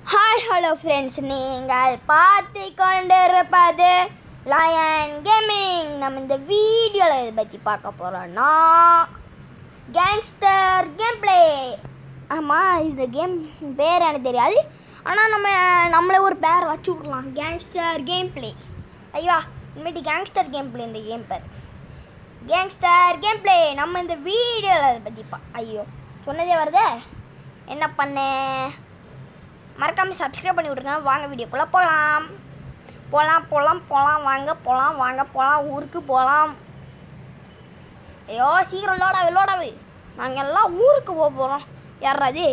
hi hello friends நீங்கள் பார்த்து கொண்டிருப்பது லயன் கேமிங் நம்ம இந்த வீடியோவில் இதை பற்றி பார்க்க போகிறோன்னா கேங்ஸ்டர் கேம் ப்ளே ஆமாம் இந்த கேம் பேர் எனக்கு தெரியாது ஆனால் நம்ம நம்மளே ஒரு பேர் வச்சு விடலாம் கேங்ஸ்டர் கேம் ப்ளே ஐயா இனிமேட்டு கேங்ஸ்டர் கேம் ப்ளே இந்த கேம் பேர் கேங்ஸ்டர் கேம் ப்ளே நம்ம இந்த வீடியோவில் அதை பற்றி பா ஐயோ சொன்னதே வருதே என்ன பண்ணேன் மறக்காமல் சப்ஸ்கிரைப் பண்ணி விட்ருங்க வாங்க வீடியோக்குள்ளே போகலாம் போகலாம் போகலாம் போகலாம் வாங்க போகலாம் வாங்க போகலாம் ஊருக்கு போகலாம் ஐயோ சீக்கிரம் லோடாவு லோடாவு நாங்கள் எல்லாம் ஊருக்கு போக போகிறோம் யாராது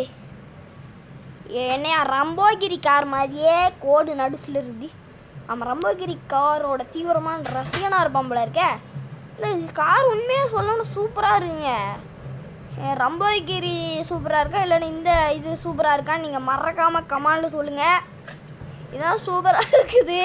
என்னையா ரம்போகிரி கார் மாதிரியே கோடு நடுசில் இருக்குது ஆமாம் ரம்போகிரி காரோட தீவிரமான ரசிகனாக இருப்பான் போல இருக்கே இந்த கார் உண்மையாக சொல்லணும் சூப்பராக இருக்குங்க ஏ, ரம்போகிரி சூப்பராக இருக்கா இல்லைன்னா இந்த இது சூப்பராக இருக்கான்னு நீங்கள் மறக்காமல் கமாண்டில் சொல்லுங்கள் இதான் சூப்பராக இருக்குது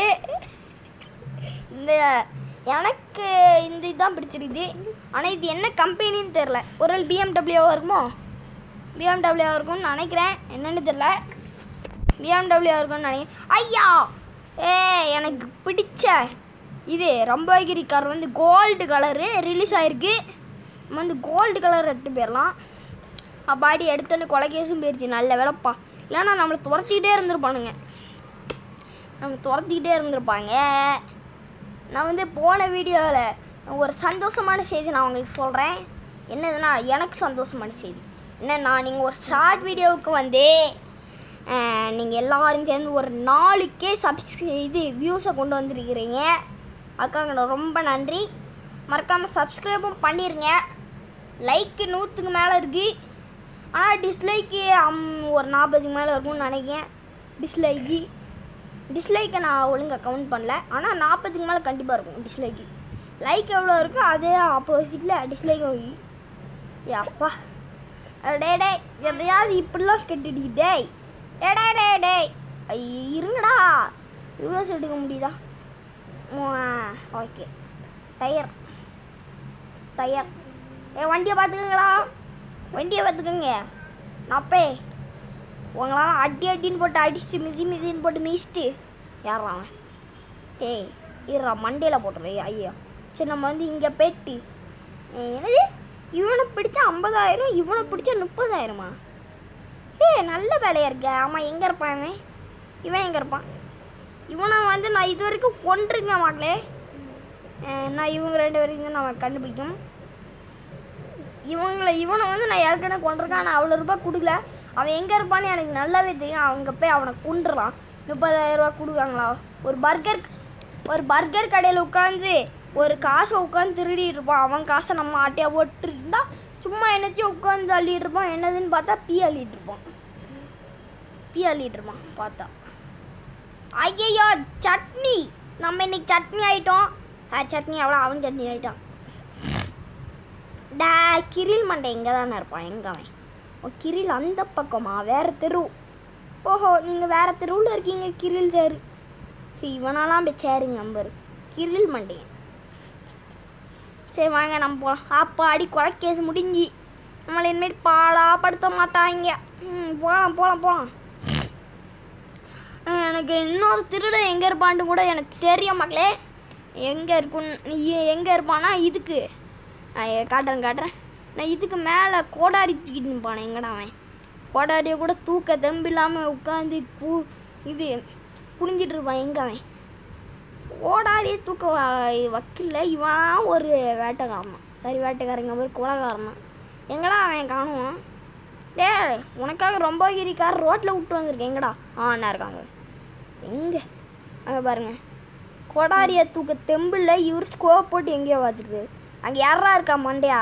இந்த எனக்கு இந்த இதுதான் பிடிச்சிருக்குது ஆனால் இது என்ன கம்பெனின்னு தெரில ஒரு பிஎம்டபிள்யூவாக இருக்குமோ பிஎம்டபிள்யூவாக இருக்கும்னு நினைக்கிறேன் என்னன்னு தெரில பிஎம்டபிள்யூவாக இருக்கும்னு நினைக்கிறேன் ஐயா ஏ எனக்கு பிடிச்ச இது ரம்போகிரி கார் வந்து கோல்டு கலரு ரிலீஸ் ஆகிருக்கு நம்ம வந்து கோல்டு கலர் எடுத்து போயிடலாம் அப்பாடி எடுத்தோன்னு கொலைகேசும் போயிடுச்சு நல்ல வேலைப்பா இல்லைன்னா நம்மளை துரத்திக்கிட்டே இருந்திருப்பானுங்க நம்ம துரத்திக்கிட்டே இருந்திருப்பாங்க நான் வந்து போன வீடியோவில் ஒரு சந்தோஷமான செய்தி நான் உங்களுக்கு சொல்கிறேன் என்னதுன்னா எனக்கு சந்தோஷமான செய்தி என்னன்னா நீங்கள் ஒரு ஷார்ட் வீடியோவுக்கு வந்து நீங்கள் எல்லாரும் சேர்ந்து ஒரு நாளுக்கே சப்ஸ்கிரி இது வியூஸை கொண்டு வந்திருக்கிறீங்க அக்காங்க ரொம்ப நன்றி மறக்காமல் சப்ஸ்கிரைபும் பண்ணிடுங்க லைக்கு நூற்றுக்கு மேலே இருக்குது ஆனால் டிஸ்லைக்கு ஒரு நாற்பதுக்கு மேலே இருக்கும்னு நினைக்கிறேன் டிஸ்லைக்கு டிஸ்லைக்கை நான் ஒழுங்கா கவுண்ட் பண்ணல ஆனால் நாற்பதுக்கு மேலே கண்டிப்பாக இருக்கும் டிஸ்லைக்கு லைக் எவ்வளோ இருக்கோ அதே ஆப்போசிட்டில் டிஸ்லைக்கும் ஏ அப்பா டே டே எதையாவது இப்படிலாம் கெட்டுடி டேய் டே டே டே டேய் ஐய, இருங்கடா இவ்வளோ எடுக்க முடியுதா ஓகே டயர் டயர் ஏ வண்டியை பார்த்துக்கங்களா வண்டியை பார்த்துக்கோங்க நப்பே உங்களால் அடி அடின்னு போட்டு அடிச்சு மிதி மிதின்னு போட்டு மிதிச்சிட்டு யாரா அவன் ஏய் இருறா மண்டையில் போட்டுறேன் ஐயா சரி நம்ம வந்து இங்கே போயிட்டு ஏய், என்னது இவனை பிடிச்சா ஐம்பதாயிரம் இவனை பிடிச்சா முப்பதாயிரமா ஏய் நல்ல வேலையாக இருக்க ஆமாம் எங்கே இருப்பான் இவன் இவன் எங்கே இருப்பான் இவனை வந்து நான் இது வரைக்கும் கொண்டிருக்க மாட்டலே நான் இவங்க ரெண்டு பேரையும் தான் நான் கண்டுபிடிக்கும் இவங்களை இவனை வந்து நான் ஏற்கனவே கொண்டிருக்கேன் ஆனால் அவ்வளோ ரூபாய் கொடுக்கல அவன் எங்கே இருப்பான்னு எனக்கு நல்லாவே தெரியும் அவங்க போய் அவனை கொண்டுடலாம் முப்பதாயிரம் ரூபாய் கொடுக்காங்களா ஒரு பர்கர் ஒரு பர்கர் கடையில் உட்காந்து ஒரு காசை உட்காந்து திருடிட்டு இருப்பான் அவன் காசை நம்ம ஆட்டையாக போட்டுருந்தா சும்மா என்னத்தையும் உட்காந்து அள்ளிட்டு இருப்பான் என்னதுன்னு பார்த்தா பீ அள்ளிட்டு இருப்பான் பீ அள்ளிட்டு இருப்பான் பார்த்தா ஐயையோ சட்னி நம்ம இன்னைக்கு சட்னி ஆயிட்டோம் சார் சட்னி அவ்வளோ அவன் சட்னி ஆயிட்டான் டா கிரில் மண்டை எங்கே தானே இருப்பான் எங்க அவன் ஓ கிரில் அந்த பக்கமா வேற தெரு ஓஹோ நீங்கள் வேற தெருவில் இருக்கீங்க கிரில் சேரு சரி இவனாலாம் போய் சேருங்க நம்பர் கிரில் மண்டையன் சரி வாங்க நம்ம போகலாம் அப்பா அடி கொலை கேஸ் முடிஞ்சு நம்மளை இனிமேல் பாடா படுத்த மாட்டாங்க ம் போகலாம் போகலாம் போகலாம் எனக்கு இன்னொரு திருடன் எங்கே இருப்பான்ட்டு கூட எனக்கு தெரிய மக்களே எங்கே இருக்குன்னு எங்கே இருப்பானா இதுக்கு நான் ஏ- காட்டுறேன் காட்டுறேன் நான் இதுக்கு மேலே கோடாரி தூக்கிட்டு நிற்பானே எங்கடா அவன் கோடாரியை கூட தூக்க தெம்பு இல்லாமல் உட்காந்து பூ இது குனிஞ்சிட்டு இருப்பான் எங்க அவன் கோடாரியை தூக்க வ- வக்கில்ல இவன் ஒரு வேட்டைக்காரன் சரி வேட்டைக்காரங்க ஒரு குலகாரனா எங்கடா அவன் காணுவான் டேய் உனக்காக ரொம்ப கிரிக்கார் ரோட்டில் விட்டு வந்திருக்கேன் எங்கடா ஆ என்ன இருக்காங்க எங்கே அங்கே பாருங்க கொடாரியை தூக்க தெம்பில் இவர் ஸ்கோப் போட்டு எங்கேயோ பார்த்துருக்கு அங்கே யாரா இருக்கா மண்டையா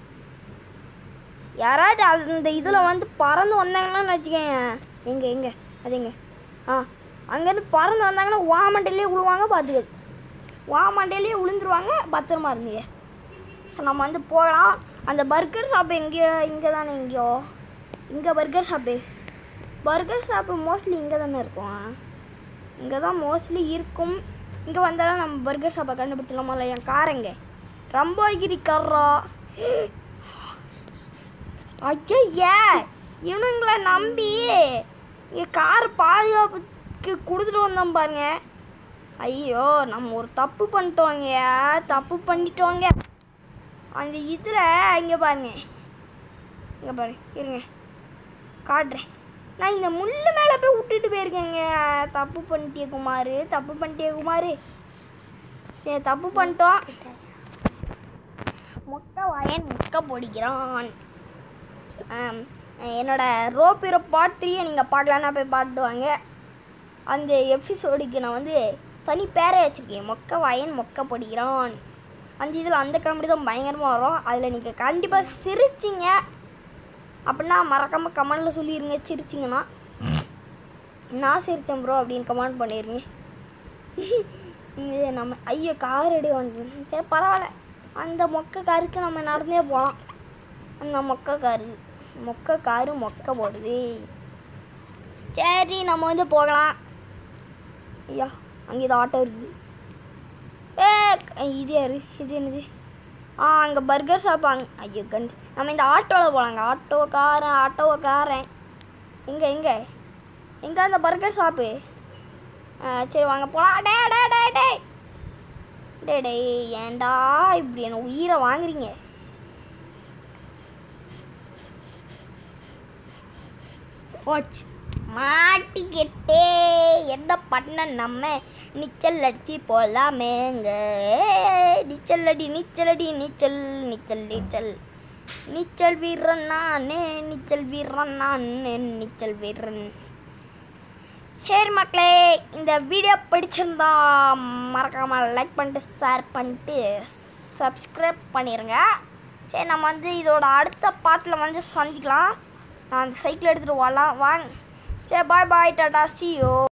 யாராவது அது இந்த இதில் வந்து பறந்து வந்தாங்கன்னு வச்சுக்கேன் எங்கே எங்கே அது எங்கே ஆ அங்கேருந்து பறந்து வந்தாங்கன்னா வா மண்டையிலே விழுவாங்க பார்த்துக்க வா மண்டையிலே விழுந்துருவாங்க பத்திரமா இருந்தீங்க ஸோ நம்ம வந்து போகலாம் அந்த பர்கர் ஷாப் எங்கேயோ இங்கே தானே எங்கேயோ இங்கே burger shop burger shop mostly இங்கே தானே இருக்கும் இங்கே தான் மோஸ்ட்லி இருக்கும் இங்கே வந்தாலும் நம்ம பர்கர் ஷாப்பை கண்டுபிடிச்சிடலாமா இல்லை என் காரங்க ரம்போகிரி கர்ரா ஐயா இவனுங்களை நம்பி இங்கே கார் பாதுகாப்புக்கு கொடுத்துட்டு வந்தோம் பாருங்க ஐயோ நம்ம ஒரு தப்பு பண்ணிட்டோங்க தப்பு பண்ணிட்டோங்க அந்த இதில் இங்கே பாருங்க இங்கே பாருங்க இருங்க காட்டுறேன் நான் இந்த முள்ளு மேலே போய் விட்டுட்டு போயிருக்கேங்க தப்பு பண்ணிட்டே குமார் தப்பு பண்ணிட்டே குமார் சரி தப்பு பண்ணிட்டோம் மொக்க வாயன் மொக்க பொடிக்கிறான் ஆம், என்னோட ரோப்பிரோ பார்ட் த்ரீயை நீங்கள் பார்க்கலான்னா போய் பாட்டுவாங்க அந்த எபிசோடுக்கு நான் வந்து தனி பேரே வச்சுருக்கேன் மொக்க வாயன் மொக்க பொடிக்கிறான் அந்த இதில் அந்த காமெடி தான் பயங்கரமாக வரும் அதில் நீங்கள் கண்டிப்பாக சிரிச்சிங்க அப்படின்னா மறக்காமல் கமெண்டில் சொல்லிடுங்க சிரிச்சிங்கன்னா நான் சிரிச்சேன் ப்ரோ அப்படின்னு கமெண்ட் பண்ணிடுங்க இது நம்ம ஐயோ கார் எடு வந்து சரி பரவாயில்ல அந்த மொக்க காருக்கு நம்ம நடந்தே போகலாம் அந்த மொக்க காரு மொக்க காரு மொக்க போடுது சரி நம்ம வந்து போகலாம் ஐயா அங்கே இது ஆட்டோ இருக்குது ஏ இது யாரு இது என்னது ஆ அங்கே பர்கர் ஷாப் அங்கே ஐயோ கஞ்சி நம்ம இந்த ஆட்டோவில் போகலாங்க ஆட்டோக்காரன் ஆட்டோக்காரன் எங்கே எங்கே எங்கே அந்த பர்கர் ஷாப்பு ஆ சரி வாங்க போகலாம் டே டே டே டே டே டே ஏன்டா இப்படி என்ன உயிரை வாங்குறீங்க போச்சு மாட்டிக்கிட்டே என்ன பண்ண நம்ம நீச்சல் அடிச்சு போகலாமேங்க நீச்சல் அடி நீச்சல் அடி நீச்சல் நீச்சல் நீச்சல் நீச்சல் வீரன் நானே நீச்சல் வீரன் நானே நீச்சல் வீரன் சரி மக்களே இந்த வீடியோ பிடிச்சிருந்தா மறக்காமல் லைக் பண்ணிட்டு ஷேர் பண்ணிட்டு சப்ஸ்கிரைப் பண்ணிடுங்க சரி நம்ம வந்து இதோட அடுத்த பாட்டில் வந்து சந்திக்கலாம் நான் அந்த சைக்கிள் எடுத்துகிட்டு வரலாம் வாங்க சரி bye bye tata see you